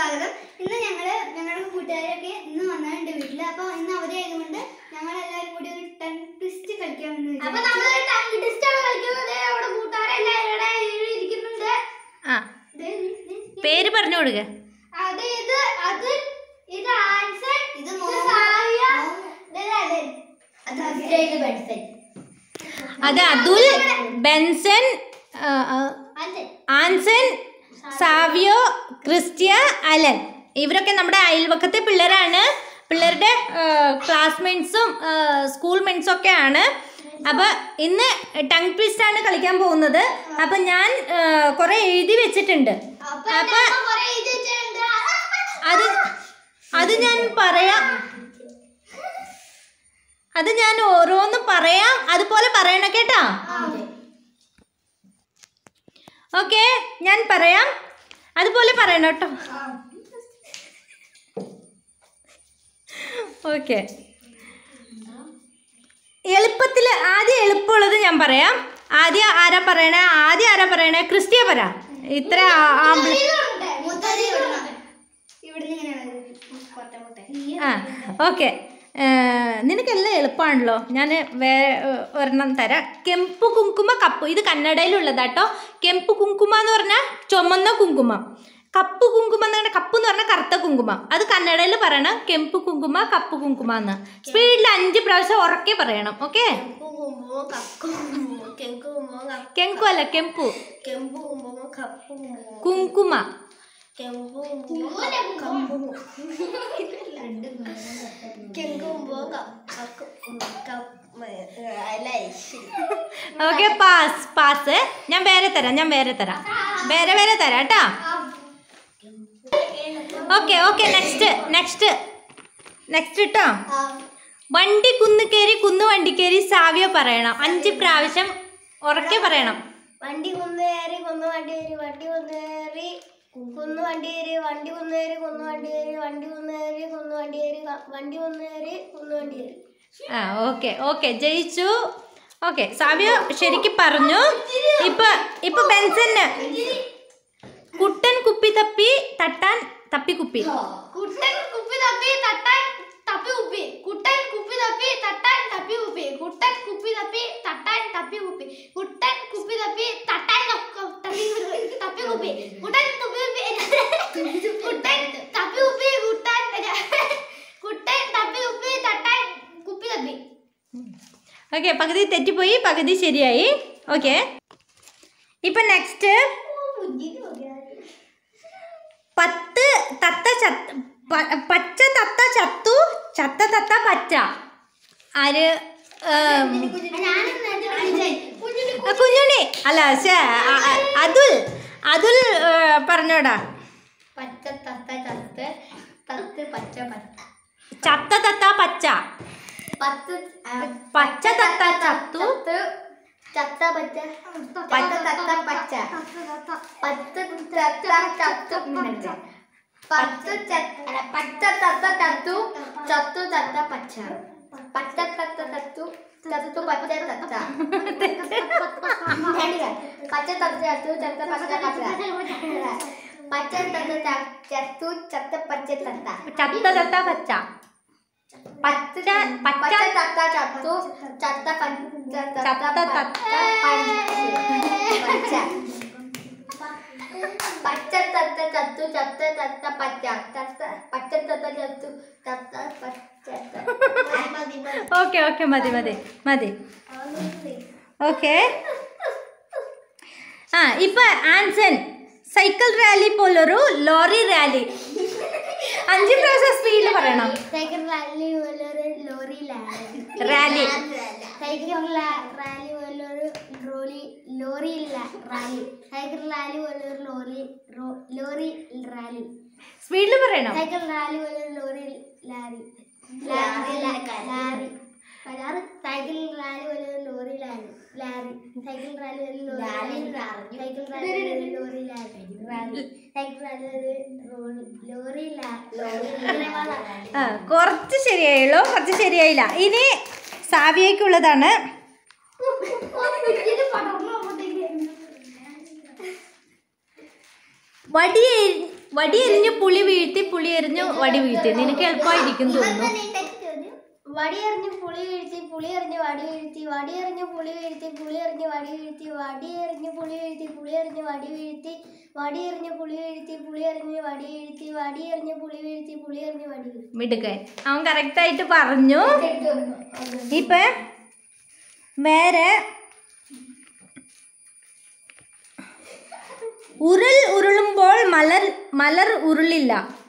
സ്വാഗതം ഇന്ന് ഞങ്ങള് ഞങ്ങളുടെ കൂട്ടുകാരൊക്കെ ഇന്ന് വന്നിട്ടുണ്ട് വീട്ടില് അപ്പൊ ഇന്ന് അവധി ആയതുകൊണ്ട് ഞങ്ങൾ എല്ലാവരും കൂടി ഒരു ടൺ ട്വിസ്റ്റ് കളിക്കാമെന്ന് അപ്പൊ നമ്മൾ ടങ് ട്വിസ്റ്റ് ആണ് കളിക്കുന്നത് അവിടെ കൂട്ടുകാരെല്ലാം ഇവിടെ ഇരിക്കുന്നുണ്ട് ആ ദേ, ദേ, ദേ. പേര് പറഞ്ഞു കൊടുക്ക അത് ഇത് അത് ഇത് ആൻസർ ഇത് ഇത് മോമോ. സായ മോമോ. ഇത് അതെ അത് അഭിഷേക് ബെൻസൻ അത് അതുൽ ബെൻസൺ ആ, ആ, അതെ ആൻസൺ സാവിയോ ക്രിസ്റ്റിയ അലൻ ഇവരൊക്കെ നമ്മുടെ അയൽവക്കത്തെ പിള്ളേരാണ് പിള്ളേരുടെ ക്ലാസ്മേറ്റ്സും സ്കൂൾ മേറ്റ്സും ഒക്കെ ആണ് അപ്പോൾ ഇന്ന് ടങ് ട്വിസ്റ്റ് ആണ് കളിക്കാൻ പോകുന്നത് അപ്പം ഞാൻ കുറേ എഴുതി വെച്ചിട്ടുണ്ട് അപ്പൊ അപ്പൊ നമ്മ കുറേ ഇത് വെച്ചിട്ടുണ്ട് അത് അത് ഞാൻ പറയാം അത് ഞാൻ ഓരോന്നും പറയാം അതുപോലെ പറയണം കേട്ടോ ഓക്കെ ഞാൻ പറയാം അതുപോലെ പറയണം കേട്ടോ ഓക്കെ എളുപ്പത്തിൽ ആദ്യം എളുപ്പമുള്ളത് ഞാൻ പറയാം ആദ്യം ആരാ പറയണേ ആദ്യം ആരാ പറയണേ ക്രിസ്റ്റിയ പറ ഇത്ര ആ- ആമ്പിളി മുത്തരി ഇവിടുന്ന് ഇവിടുന്ന് ഇങ്ങനെയാണ് കൊട്ട കൊട്ട ആ ഓക്കെ നിനക്കെല്ലാം എളുപ്പമാണല്ലോ ഞാൻ വേറെ ഏഹ്, ഒരെണ്ണം തരാം കെമ്പ് കുങ്കുമ കപ്പ് ഇത് കന്നഡയിലുള്ളതാട്ടോ കെമ്പ് കുങ്കുമ എന്ന് പറഞ്ഞാൽ ചുമന്ന കുങ്കുമം കപ്പ് കുങ്കുമം എന്ന് പറഞ്ഞാൽ കപ്പ് എന്ന് പറഞ്ഞാൽ കറുത്ത കുങ്കുമം അത് കന്നഡയിൽ പറയണം കെമ്പ് കുങ്കുമ കപ്പ് കുങ്കുമ എന്ന് സ്പീഡിൽ അഞ്ച് പ്രാവശ്യം ഉറക്കെ പറയണം ഓക്കെ കുമ്പോ കക്കുമ്പോ കെങ്കുമ്പോ കെങ്കു അല്ല കെമ്പു കെമ്പുമ്പോ കപ്പുമ്പോ കുങ്കുമ കെമ്പുമ്പോ കമ്പുമ്പോ കെങ്കുമ്പോ അല്ല ശരി ഓക്കെ പാസ് പാസ് ഞാൻ വേറെ തരാം ഞാൻ വേറെ തരാം വേറെ വേറെ തരാം കേട്ടോ okay okay next next next കേട്ടോ വണ്ടി കുന്ന് കയറി കുന്ന് വണ്ടി കയറി സാവിയോ പറയണം അഞ്ച് പ്രാവശ്യം ഉറക്കെ പറയണം വണ്ടി കുന്നേറി കുന്നു വണ്ടി കയറി വണ്ടി കുന്നേറി കുന്നു വണ്ടി കയറി വണ്ടി കുന്നേറി കുന്നു വണ്ടി കയറി വണ്ടി കുന്നേറി കുന്നു വണ്ടി കയറി വണ്ടി കുന്നേറി കുന്നു വണ്ടി കയറി ആ ഓക്കെ ഓക്കെ ജയിച്ചു ഓക്കെ സാവിയോ ശരിക്കും പറഞ്ഞു ഇപ്പൊ ഇപ്പൊ ബെൻസന് കുട്ടൻ കുപ്പി തപ്പി തട്ടാൻ തപ്പി കുപ്പി കുട്ടൻ കുപ്പി തപ്പി തട്ടാൻ തപ്പി കുപ്പി കുട്ടൻ കുപ്പി തപ്പി തട്ടാൻ തപ്പി കുപ്പി കുട്ടൻ കുപ്പി തപ്പി തട്ടാൻ തപ്പി കുപ്പി കുട്ടൻ കുപ്പി തപ്പി തട്ടാൻ ക- തപ്പി കുപ്പി- തപ്പി കുപ്പി കുട്ടൻ തുപ്പി കുപ്പി കുട്ടൻ തപ്പി കുപ്പി കുട്ടൻ കുട്ടൻ തപ്പി കുപ്പി തട്ടാൻ കുപ്പി തപ്പി ഓക്കെ പകുതി തെറ്റിപ്പോയി പകുതി ശരിയായി ഓക്കെ ഇപ്പൊ നെക്സ്റ്റ് പത്ത് തത്ത ചത്ത പ- പച്ച തത്ത ചത്തു ചത്ത തത്ത പച്ച ആര് ഏം, ആ, കുഞ്ഞുണ്ണി അല്ല ശ്ശേ, അ- അ- അതുൽ അതുൽ ഏ, പറഞ്ഞോടാ പച്ച തത്ത ചത്ത് തത്ത് പച്ച പച്ച ചത്ത തത്ത പച്ച പത്ത് പച്ച തത്ത ചത്തു ചത്ത് ചത്ത പച്ച പച്ച തത്ത പച്ച പത്ത് തത്ത ചത്തു മിണ്ടരുത്. പത്ത് ചത്ത അല്ല, പച്ച തത്ത ചത്തു ചത്തു തത്ത പച്ച പച്ച തത്ത ചത്തു ചത്തു പച്ച തത്ത രണ്ടില്ല. പച്ച തത്ത ചത്തു ചത്ത പച്ച പച്ച പച്ച തത്ത ച- ചത്തു ചത്ത പച്ച തത്ത ചത്ത തത്ത പച്ച പച്ച പച്ച- പച്ച തത്ത ചത്തു ചത്ത പച്ച തത്ത ചത്ത തത്ത. പച്ച പച്ച തത്ത ചത്തു ചത്ത തത്ത പച്ച ചത്ത പച്ച തത്ത ചത്തു ചത്ത പച്ച ഓക്കെ ഓക്കെ മതി മതി മതി ഓക്കെ ആ ഇപ്പൊ ആൻസൺ സൈക്കിൾ റാലി പോലൊരു ലോറി റാലി അഞ്ച് പ്രാവശ്യം സ്പീഡിൽ പറയണം സൈക്കിൾ റാലി പോലൊരു ലോറി റാലി സൈക്കിൾ റാലി പോലൊരു lorry lorry rally cycle rally പോലൊരു ലോറി റോ- ലോറി റാലി സ്പീഡിൽ പറയണം സൈക്കിൾ റാലി പോലൊരു ലോറി ലാരി ലാരി ലാരി ലാരി സൈക്കിൾ റാലി പോലൊരു ലോറി ലാരി ലാരി സൈക്കിൾ റാലി ഒരു ലോറി ലാരി സൈക്കിൾ റാലി ഒരു ലോറി ലാരി റാലി സൈക്കിൾ റാലി ഒരു റോ- ലോറി ലാരി ആ കുറച്ച് ശരിയായുള്ളൂ കുറച്ച് ശരിയായില്ല ഇനി സാവിയേക്കുള്ളതാണ് പടർന്നു പോകുമ്പോഴത്തേക്ക് വടി വടി എറിഞ്ഞ് പുളി വീഴ്ത്തി പുളി എറിഞ്ഞ് വടി വീഴ്ത്തി നിനക്ക് എളുപ്പമായിരിക്കും തോന്നുന്നു വടി എറിഞ്ഞ് പുളി വീഴ്ത്തി പുളി എറിഞ്ഞ് വടി വീഴ്ത്തി വടി എറിഞ്ഞ് പുളി വീഴ്ത്തി പുളി എറിഞ്ഞ് വടി വീഴ്ത്തി വടി എറിഞ്ഞ് പുളി വീഴ്ത്തി പുളി എറിഞ്ഞ് വടി വീഴ്ത്തി വടി എറിഞ്ഞ് പുളി വീഴ്ത്തി പുളി എറിഞ്ഞ് വടി വീഴ്ത്തി വടി എറിഞ്ഞ് പുളി വീഴ്ത്തി പുളി എറിഞ്ഞ് വടി വീഴ്ത്തി മിടുക്കൻ അവൻ കറക്റ്റായിട്ട് പറഞ്ഞു ഇപ്പൊ വേറെ ഉരുൾ ഉരുളുമ്പോൾ മലർ മലർ ഉരുളില്ല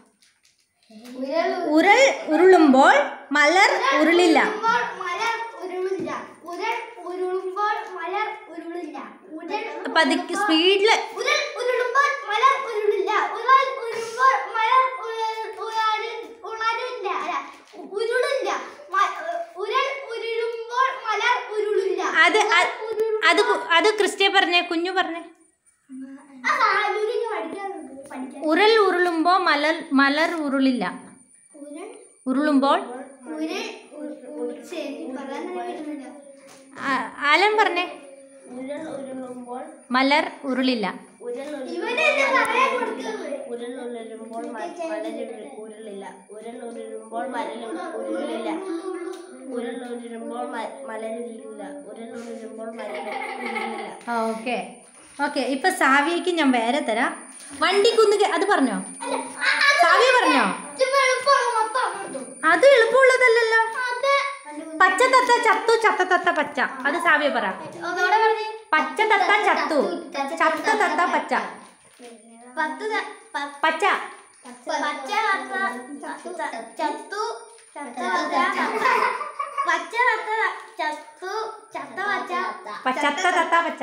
ഉരൽ ഉരുളുമ്പോൾ മലർ ഉരുളില്ല മലർ ഉരുളില്ല ഉരൽ ഉരുളുമ്പോൾ മലർ ഉരുളില്ല ഉരൽ പതുക്കെ സ്പീഡില് ഉരൽ ഉരുളുമ്പോൾ മലർ ഉരുളില്ല ഉരൽ ഉരുളുമ്പോൾ മലർ ഉര- ഉരാരി- ഉണരില്ല അല്ല ഉ- ഉരുളില്ല മ- ഉരൽ ഉരുളുമ്പോൾ മലർ ഉരുളില്ല അത് അ- അത് കു- അത് ക്രിസ്ത്യ പറഞ്ഞേ കുഞ്ഞു പറഞ്ഞേ ആ സാലൂരിന് പഠിക്കാൻ പഠിക്കാൻ ഉരൽ ഉരുളുമ്പോ മലർ മലർ ഉരുളില്ല ഉരൽ ഉരുളുമ്പോൾ ഉരൽ ഉ- ഉ- ശരി പറയാൻ തന്നെ കിട്ടുന്നില്ല ആ- ആലൻ പറഞ്ഞേ ഉരുൾ ഉരുളുമ്പോൾ മലർ ഉരുളില്ല ഉരുൾ ഇവനെന്നെ പറയാൻ കൊടുക്കുന്നത് ഉരുൾ ഉരുളുമ്പോൾ മലർ ഉരുളില്ല ഉരുൾ ഉരുളുമ്പോൾ മലർ ഉരുളില്ല ഉരുൾ ഉരുളുമ്പോൾ മലരുരുളില്ല ഉരുൾ ഉരുളുമ്പോൾ മലർ ഉരുളില്ല ഓക്കെ ഓക്കെ ഇപ്പൊ സാവിയക്ക് ഞാൻ വേറെ തരാം വണ്ടിക്കുന്ന് കേ- അത് പറഞ്ഞോ സാവിയ പറഞ്ഞോ ഇതിപ്പോ എളുപ്പമാണ് മൊത്തം എടുത്തു അത് എളുപ്പമുള്ളതല്ലല്ലോ അത് പച്ച തത്ത ചത്തു ചത്ത തത്ത പച്ച അത് സാവിയ പറ ഒന്നുകൂടെ പറഞ്ഞേ പച്ച തത്ത ചത്തു ചത്ത തത്ത പച്ച പത്ത് ത- പ- പച്ച പച്ച തത്ത ചത്ത- ചത്തു ചത്ത പച്ച പച്ച തത്ത ചത്തു ചത്ത പച്ച പച്ചത്ത തത്ത പച്ച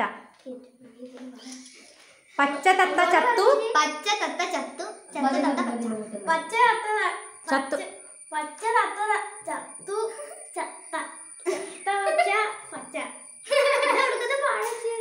പച്ച തത്ത ചത്തു പച്ച തത്ത ചത്തു ചത്ത തത്ത പച്ച പച്ച തത്ത ചത്തു. പച്ച തത്ത ചത്തു ചത്ത ചത്ത പച്ച പച്ച ഇതെവിടുക്കത്തെ പാടച്ച്?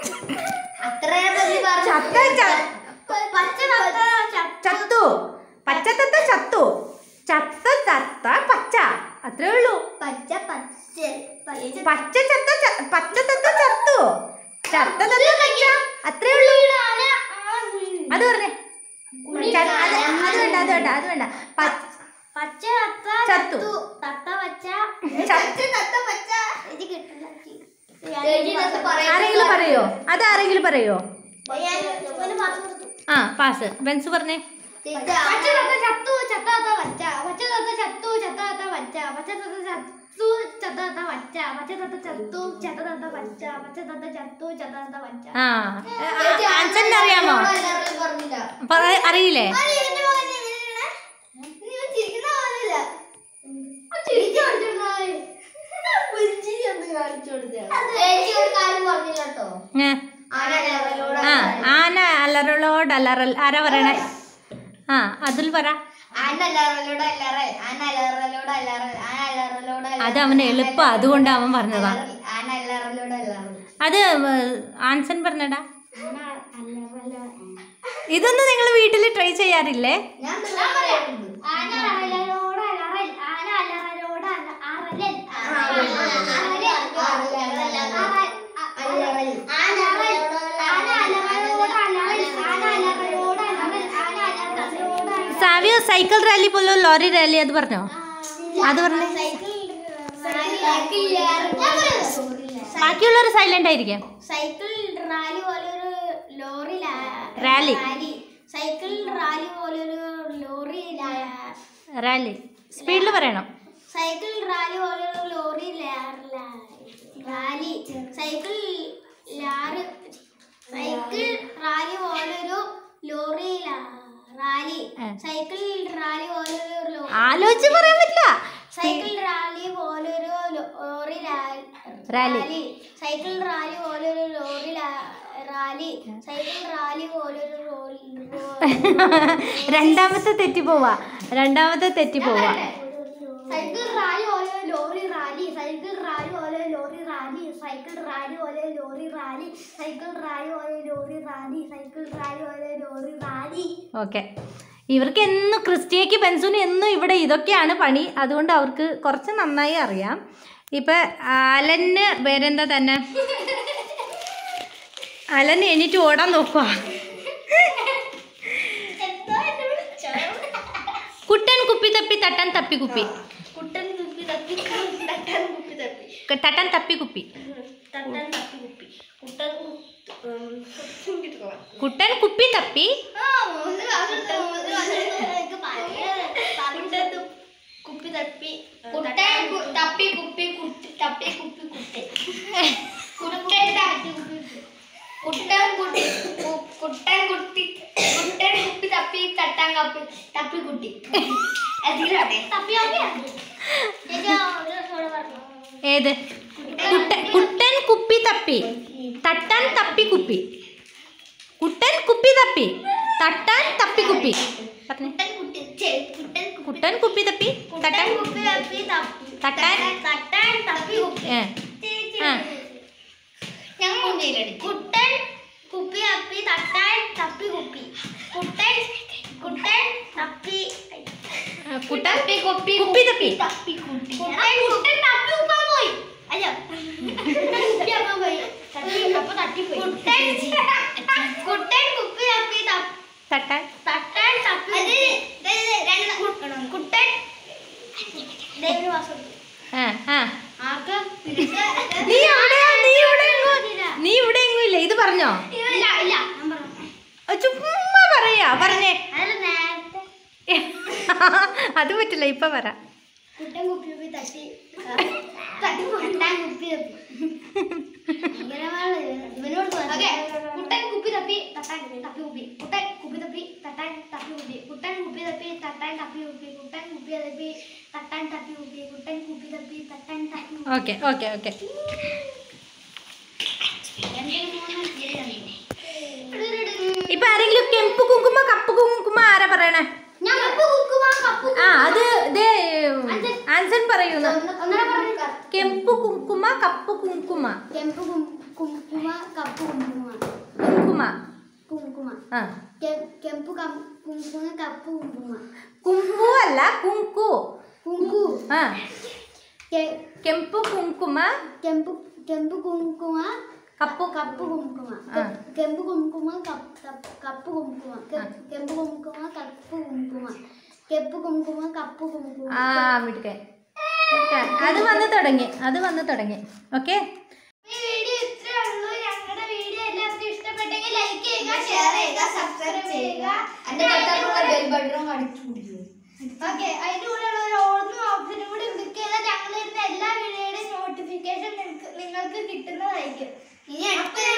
ചത്ത ച- പച്ച തത്ത ചത്തു ചത്തു പച്ച തത്ത ചത്തു ചത്ത തത്ത പച്ച അത്രേ ഉള്ളൂ പച്ച പച്ച പച്ച പച്ച ചത്ത ച- പച്ച തത്ത ചത്തു ചത്ത തത്ത പച്ച അത്രേ ഉള്ളൂ അത് പറഞ്ഞേ ച- അത് അത് വേണ്ട അത് വേണ്ട അത് വേണ്ട പ- പച്ച തത്ത ചത്തു. ചത്തു തത്ത പച്ച ച- തത്ത പച്ച ഇത് കിട്ടില്ല ആരെങ്കിലും പറയോ അത് ആരെങ്കിലും പറയോ ഞാൻ ഇവന് പറഞ്ഞു കൊടുത്തു ആ പാസ് ബെൻസ് പറഞ്ഞേ പച്ച തത്ത ചത്തു ചത്ത തത്ത പച്ച പച്ച തത്ത ചത്തു ചത്ത തത്ത പച്ച പച്ച തത്ത ചത്തു ചത്ത തത്ത പച്ച പച്ച തത്ത ചത്തു ചത്ത തത്ത പച്ച പച്ച തത്ത ചത്തു ചത്ത തത്ത പച്ച ആ ആൻസറിന് അറിയാമോ പറ- അറിയില്ലേ ഏ. ആ ആന അലറലോട് അലറൽ ആരാ പറയണേ ആ അതിൽ പറ അത് അവന് എളുപ്പം അതുകൊണ്ട് അവൻ പറഞ്ഞതാ അത് ആൻസൺ പറഞ്ഞടാ ഇതൊന്നും നിങ്ങൾ വീട്ടിൽ ട്രൈ ചെയ്യാറില്ലേ ഞാൻ പറയാറുണ്ട് ആന അലറലോട് അലറൽ ആന അലറലോട് അല- അറലൽ അറലൽ അലറൽ ആന അലറലോട് അലറൽ ആന അലറലോട് അലറൽ ആന അലറലോട് അലറൽ സാവിയോ സൈക്കിൾ റാലി പോലോ ലോറി റാലി അത് പറഞ്ഞോ അത് പറഞ്ഞേ സൈക്കിൾ സൈക്കിൾ ബാക്കിയുള്ളവർ സൈലന്റ് ആയിരിക്കാം സൈക്കിൾ റാലി പോലെ ഒരു ലോറി റാലി. സൈക്കിൾ റാലി പോലെ ഒരു ലോറി റാലി സ്പീഡിൽ പറയണം സൈക്കിൾ റാലി പോലെ ഒരു ലോറി ലാ- ലാ- റാലി സൈക്കിൾ ലാറ് സൈക്കിൾ റാലി പോലൊരു ലോറി ലാ- റാലി ആ. സൈക്കിൾ റാലി പോലൊരു ലോ- ആലോചിച്ച് പറയാൻ പറ്റില്ല സൈക്കിൾ റാലി പോലൊരു ലോറി ലാ- റാലി. സൈക്കിൾ റാലി പോലൊരു ലോറി ലാ- റാലി സൈക്കിൾ റാലി പോലൊരു ലോറി രണ്ടാമത്തെ തെറ്റി പോവാ രണ്ടാമത്തെ തെറ്റി പോവാ സൈക്കിൾ റാലി പോലെ ലോറി റാലി സൈക്കിൾ റാലി പോലെ ലോറി റാലി സൈക്കിൾ റാലി പോലെ ലോറി റാലി സൈക്കിൾ റാലി പോലെ ലോറി റാലി സൈക്കിൾ റാലി പോലെ ലോറി റാലി ഓക്കെ ഇവർക്ക് എന്നും ക്രിസ്റ്റിയയ്ക്ക് ബെൻസുന് എന്നും ഇവിടെ ഇതൊക്കെയാണ് പണി അതുകൊണ്ട് അവർക്ക് കുറച്ച് നന്നായി അറിയാം ഇപ്പം അലന് വേറെന്താ തന്നെ അലൻ എണീറ്റ് ഓടാൻ നോക്കുക തപ്പി തട്ടാൻ തപ്പി കുപ്പി കുട്ടൻ കുപ്പി തപ്പി തട്ടാൻ കുപ്പി തപ്പി ക- തട്ടാൻ തപ്പി കുപ്പി തട്ടാൻ തപ്പി കുപ്പി കുട്ടൻ ഉം, കിട്ടില്ല. കുട്ടൻ കുപ്പി തപ്പി ആ, മൂന്ന് ക്ലാസ് മൂന്ന് ക്ലാസ് എനിക്ക് പറയാൻ കുട്ടൻ തു- കുപ്പി തപ്പി കുട്ടൻ കു- തപ്പി കുപ്പി കുട്ടി തപ്പി കുപ്പി കുട്ടി കുട്ടൻ തപ്പി കുട്ടൻ കുട്ടി കു- കുട്ടൻ കുട്ടി കുട്ടൻ കുപ്പി തപ്പി തട്ടാൻ കപ്പി തപ്പി കുട്ടി അതിലാട്ടെ തപ്പി തപ്പിയാണ് ചേച്ചി ആ ഒരു ദിവസം ഇവിടെ പറഞ്ഞു ഏത് കുട്ടൻ കുട്ടൻ കുപ്പി തപ്പി തട്ടാൻ തപ്പി കുപ്പി കുട്ടൻ കുപ്പി തപ്പി തട്ടാൻ തപ്പി കുപ്പി പറഞ്ഞേ കുട്ടൻ കുട്ടി ചേ, കുട്ടൻ കുപ്പി കുട്ടൻ കുപ്പി തപ്പി തട്ടാൻ കുട്ടൻ കുപ്പി തപ്പി തപ്പി തട്ടാൻ തട്ടാൻ തപ്പി കുപ്പി ഏ ആ. ഞങ്ങൾ മുന്നിലടി കുട്ടൻ കുപ്പി തപ്പി തട്ടാൻ തപ്പി കുപ്പി കുട്ടൻ കുട്ടൻ തപ്പി കുട്ടൻ തപ്പി കുപ്പി കുപ്പി തപ്പി തപ്പി കുട്ടി കുട്ടൻ കുട്ടൻ തപ്പി ഉപ്പാൻ പോയി അയ്യോ കുട്ടൻ കുപ്പി അപ്പാൻ പോയി തപ്പി അപ്പൊ തട്ടിപ്പോയി കുട്ടൻ കുട്ടൻ കുപ്പി തപ്പി തപ്പി തട്ടാൻ തട്ടാൻ തപ്പി കുട്ടൻ ദൈവം വാസം ആ ആ ആർക്ക് നീ എവിടെയാ നീ ഇവിടെ എങ്ങും നീ ഇവിടെ എങ്ങും ഇല്ല ഇത് പറഞ്ഞോ ഇല്ല ഇല്ല ഞാൻ പറഞ്ഞു ആ, ചുമ്മാ പറയാ പറഞ്ഞേ അതല്ല നേരത്തെ അത് പറ്റില്ല ഇപ്പൊ പറ കുട്ടൻ കുപ്പി കുപ്പി തട്ടി തട്ടി കുട്ടാൻ കുപ്പി തപ്പി ഇങ്ങനെ ഇവനോട് ഓക്കേ. കുട്ടൻ കുപ്പി തപ്പി തട്ടാൻ തപ്പി കുപ്പി കുട്ടൻ കുപ്പി തപ്പി തട്ടാൻ തപ്പി കുപ്പി കുട്ടൻ കുപ്പി തപ്പി തട്ടാൻ തപ്പി കുപ്പി കുട്ടൻ കുപ്പി തപ്പി തട്ടാൻ തപ്പി കുപ്പി കുട്ടൻ കുപ്പി തപ്പി തട്ടാൻ തപ്പി കുപ്പി ഓക്കെ ഓക്കെ ഓക്കെ ഇപ്പൊ ആരെങ്കിലും കെമ്പ് കുങ്കുമ കപ്പ് കുങ്കുമ ആരാ പറയണേ ഞാൻ കപ്പ് കുക്കുമ കപ്പ് ആ അത് ദേ ആൻസൺ പറയുന്നു ഒന്നര പറഞ്ഞു കെമ്പ് കുങ്കുമ കപ്പ് കുങ്കുമ കെമ്പ് കുങ്കുമ കപ്പ് കുങ്കുമ കുങ്കുമ കുങ്കുമ ആ കെമ്പ് കുങ്കുമ കപ്പ് കുങ്കുമ കുങ്കു അല്ല കുങ്കു കുങ്കു ആ കെ- കെമ്പ് കുങ്കുമ കെമ്പ് കെമ്പ് കുങ്കുമ കപ്പ് കപ്പ് കുങ്കുമ ആ. കെമ്പ് കുങ്കുമ കപ്പ് കപ്പ് കപ്പ് കുങ്കുമ കെ- കെമ്പ് കുങ്കുമ കപ്പ് കുങ്കുമ കെപ്പ് കുങ്കുമ കപ്പ് കുങ്കുമ ആ മിടുക്കൻ മിടുക്കൻ. അത് വന്ന് തുടങ്ങി അത് വന്ന് തുടങ്ങി ഓക്കെ ഈ വീഡിയോ ഇത്രേ ഉള്ളൂ ഞങ്ങളുടെ വീഡിയോ എല്ലാവർക്കും ഇഷ്ടപ്പെട്ടെങ്കിൽ ലൈക്ക് ചെയ്യുക ഷെയർ ചെയ്യുക സബ്സ്ക്രൈബ് ചെയ്യുക എന്റെ തൊട്ടടുത്തുള്ള ബെൽ ബട്ടൺ അടിച്ചു പിടിക്കുന്നു ഓക്കെ അതിന്റെ കൂടെ ഉള്ള ഒരു ഓർമ്മ ഓപ്ഷനും കൂടി ക്ലിക്ക് ചെയ്താൽ ഞങ്ങൾ ഇരുന്ന എല്ലാ വീഡിയോയുടെയും നോട്ടിഫിക്കേഷൻ നിങ്ങൾക്ക് കിട്ടുന്നതായിരിക്കും ഇനി അടുത്ത